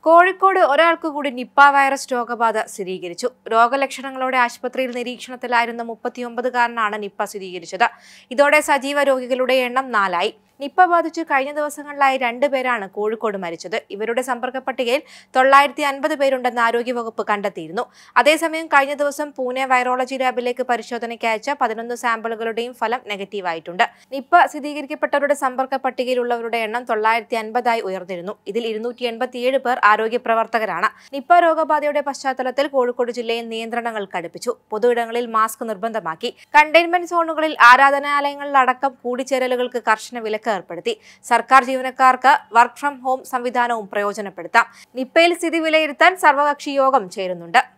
കോഴിക്കോട് ഒരാൾക്ക് കൂടി Nipah virus രോഗബാധ സ്ഥിരീകരിച്ചു രോഗലക്ഷണങ്ങളോടെ ആശുപത്രിയിൽ നിരീക്ഷണത്തിലായിരുന്ന മുപ്പത്തിയൊമ്പതുകാരനാണ് നിപ്പ സ്ഥിരീകരിച്ചത് ഇതോടെ സജീവ രോഗികളുടെ എണ്ണം നാലായി നിപ്പ ബാധിച്ച് കഴിഞ്ഞ ദിവസങ്ങളിലായി രണ്ടുപേരാണ് കോഴിക്കോട് മരിച്ചത് ഇവരുടെ സമ്പർക്ക പട്ടികയിൽ തൊള്ളായിരത്തി അൻപത് പേരുണ്ടെന്ന് ആരോഗ്യവകുപ്പ് കണ്ടെത്തിയിരുന്നു അതേസമയം കഴിഞ്ഞ ദിവസം പൂനെ വൈറോളജി ലാബിലേക്ക് പരിശോധനയ്ക്ക് അയച്ച പതിനൊന്ന് സാമ്പിളുകളുടെയും ഫലം നെഗറ്റീവായിട്ടുണ്ട് നിപ്പ സ്ഥിരീകരിക്കപ്പെട്ടവരുടെ സമ്പർക്ക പട്ടികയിലുള്ളവരുടെ എണ്ണം തൊള്ളായിരത്തി അൻപതായി ഉയർന്നിരുന്നു ഇതിൽ ഇരുന്നൂറ്റി എൺപത്തിയേഴ് പേർ ആരോഗ്യ പ്രവർത്തകരാണ് നിപ്പ രോഗബാധയുടെ പശ്ചാത്തലത്തിൽ കോഴിക്കോട് ജില്ലയിൽ നിയന്ത്രണങ്ങൾ കടുപ്പിച്ചു പൊതുയിടങ്ങളിൽ മാസ്ക് നിർബന്ധമാക്കി കണ്ടെയ്ൻമെന്റ് സോണുകളിൽ ആരാധനാലയങ്ങളിലടക്കം കൂടിച്ചേരലുകൾക്ക് കർശന വിലക്ക് ഏർപ്പെടുത്തി സർക്കാർ ജീവനക്കാർക്ക് വർക്ക് ഫ്രം ഹോം സംവിധാനവും പ്രയോജനപ്പെടുത്താം നിപ്പയിൽ സ്ഥിതി വിലയിരുത്താൻ സർവകക്ഷി യോഗം ചേരുന്നുണ്ട്